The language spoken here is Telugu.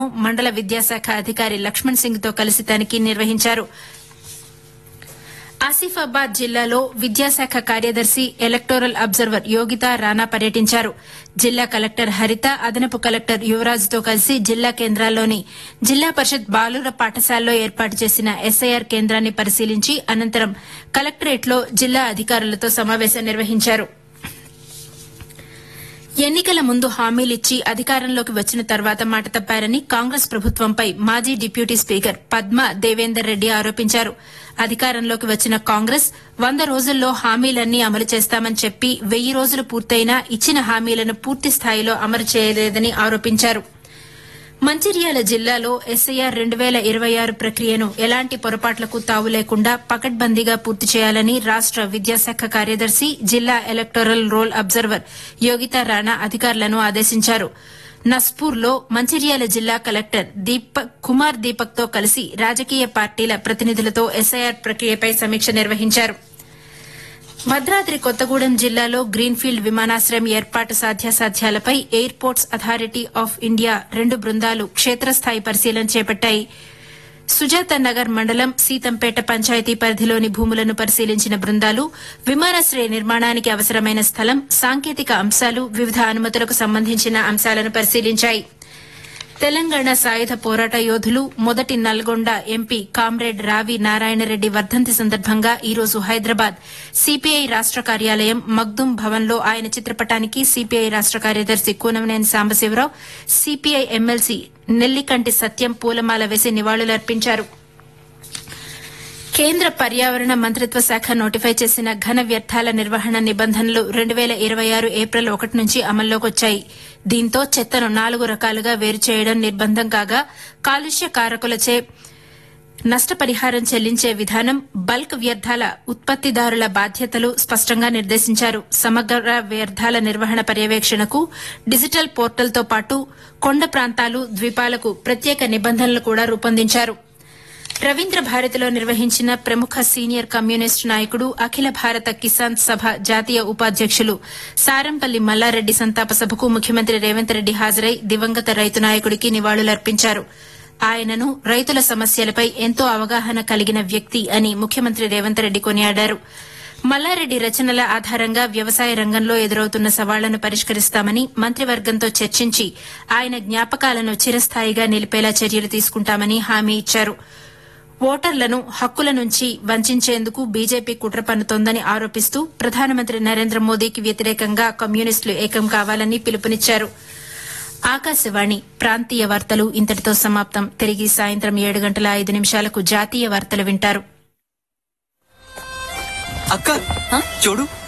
మండల విద్యాశాఖ అధికారి లక్ష్మణ్ సింగ్ తో కలిసి తనిఖీ నిర్వహించారు ఆసిఫాబాద్ జిల్లాలో విద్యాశాఖ కార్యదర్శి ఎలక్టోరల్ అబ్జర్వర్ యోగిత రాణా పర్యటించారు జిల్లా కలెక్టర్ హరిత అదనపు కలెక్టర్ యువరాజుతో కలిసి జిల్లా కేంద్రాల్లోని జిల్లా పరిషత్ బాలుర పాఠశాలలో ఏర్పాటు చేసిన ఎస్ఐఆర్ కేంద్రాన్ని పరిశీలించి అనంతరం కలెక్టరేట్లో జిల్లా అధికారులతో సమావేశం నిర్వహించారు ఎన్నికల ముందు హామీలిచ్చి అధికారంలోకి వచ్చిన తర్వాత మాట తప్పారని కాంగ్రెస్ ప్రభుత్వంపై మాజీ డిప్యూటీ స్పీకర్ పద్మ దేవేందర్ రెడ్డి ఆరోపించారు అధికారంలోకి వచ్చిన కాంగ్రెస్ వంద రోజుల్లో హామీలన్నీ అమలు చేస్తామని చెప్పి వెయ్యి రోజులు పూర్తయినా ఇచ్చిన హామీలను పూర్తి స్థాయిలో అమలు చేయలేదని ఆరోపించారు మంచిర్యాల జిల్లాలో ఎస్ఐఆర్ రెండు వేల ఇరవై ఆరు ప్రక్రియను ఎలాంటి పొరపాట్లకు తావు లేకుండా పకడ్బందీగా పూర్తి చేయాలని రాష్ట విద్యాశాఖ కార్యదర్శి జిల్లా electoral roll observer Yogita Rana అధికారులను ఆదేశించారు నస్పూర్లో మంచిర్యాల జిల్లా కలెక్టర్ దీపక్ కుమార్ దీపక్ తో కలిసి రాజకీయ పార్టీల ప్రతినిధులతో ఎస్ఐఆర్ ప్రక్రియపై సమీక్ష నిర్వహించారు భద్రాద్రి కొత్తగూడెం జిల్లాలో గ్రీన్ఫీల్డ్ విమానాశ్రయం ఏర్పాటు సాధ్యాసాధ్యాలపై ఎయిర్పోర్ట్స్ అథారిటీ ఆఫ్ ఇండియా రెండు బృందాలు క్షేత్రస్థాయి పరిశీలన చేపట్టాయి సుజాత నగర్ మండలం సీతంపేట పంచాయతీ పరిధిలోని భూములను పరిశీలించిన బృందాలు విమానాశ్రయ నిర్మాణానికి అవసరమైన స్థలం సాంకేతిక అంశాలు వివిధ అనుమతులకు సంబంధించిన అంశాలను పరిశీలించాయి తెలంగాణ సాయుధ పోరాట యోధులు మొదటి నల్గొండ ఎంపీ కామ్రేడ్ రావి నారాయణరెడ్డి వర్ధంతి సందర్భంగా ఈ రోజు హైదరాబాద్ సిపిఐ రాష్ట కార్యాలయం మగ్దుం భవన్లో ఆయన చిత్రపటానికి సిపిఐ రాష్ట కార్యదర్శి కూనమనేని సాంబశివరావు సిపిఐ ఎమ్మెల్సీ నెల్లికంటి సత్యం పూలమాల వేసి నివాళులర్పించారు కేంద్ర పర్యావరణ మంత్రిత్వ శాఖ నోటిఫై చేసిన ఘన వ్యర్థాల నిర్వహణ నిబంధనలు రెండు వేల ఇరవై ఆరు ఏప్రిల్ ఒకటి నుంచి అమల్లోకి వచ్చాయి దీంతో చెత్తను నాలుగు రకాలుగా వేరు చేయడం నిర్బంధం కాగా కాలుష్య కారకులచే నష్టపరిహారం చెల్లించే విధానం బల్క్ వ్యర్థాల ఉత్పత్తిదారుల బాధ్యతలు స్పష్టంగా నిర్దేశించారు సమగ్ర వ్యర్థాల నిర్వహణ పర్యవేక్షణకు డిజిటల్ పోర్టల్తో పాటు కొండ ప్రాంతాలు ద్వీపాలకు ప్రత్యేక నిబంధనలు కూడా రూపొందించారు రవీంద్ర భారతిలో నిర్వహించిన ప్రముఖ సీనియర్ కమ్యూనిస్టు నాయకుడు అఖిల భారత కిసాన్ సభ జాతీయ ఉపాధ్యకులు సారంపల్లి మల్లారెడ్డి సంతాప సభకు ముఖ్యమంత్రి రేవంత్ రెడ్డి హాజరై దివంగత రైతు నాయకుడికి నివాళులర్పించారు ఆయనను రైతుల సమస్యలపై ఎంతో అవగాహన కలిగిన వ్యక్తి అని ముఖ్యమంత్రి రేవంత్ రెడ్డి కొనియాడారు మల్లారెడ్డి రచనల ఆధారంగా వ్యవసాయ రంగంలో ఎదురవుతున్న సవాళ్లను పరిష్కరిస్తామని మంత్రివర్గంతో చర్చించి ఆయన జ్ఞాపకాలను చిరస్థాయిగా నిలిపేలా చర్యలు తీసుకుంటామని హామీ ఇచ్చారు ఓటర్లను హక్కుల నుంచి వంచేందుకు బీజేపీ కుట్ర పన్నుతోందని ఆరోపిస్తూ ప్రధానమంత్రి నరేంద్ర మోదీకి వ్యతిరేకంగా కమ్యూనిస్టులు ఏకం కావాలని పిలుపునిచ్చారు ఆకాశవాణి ప్రాంతీయ వార్తలు ఇంతటితో సమాప్తం తిరిగి సాయంత్రం ఏడు గంటల ఐదు నిమిషాలకు జాతీయ వార్తలు వింటారు అక్క చూడు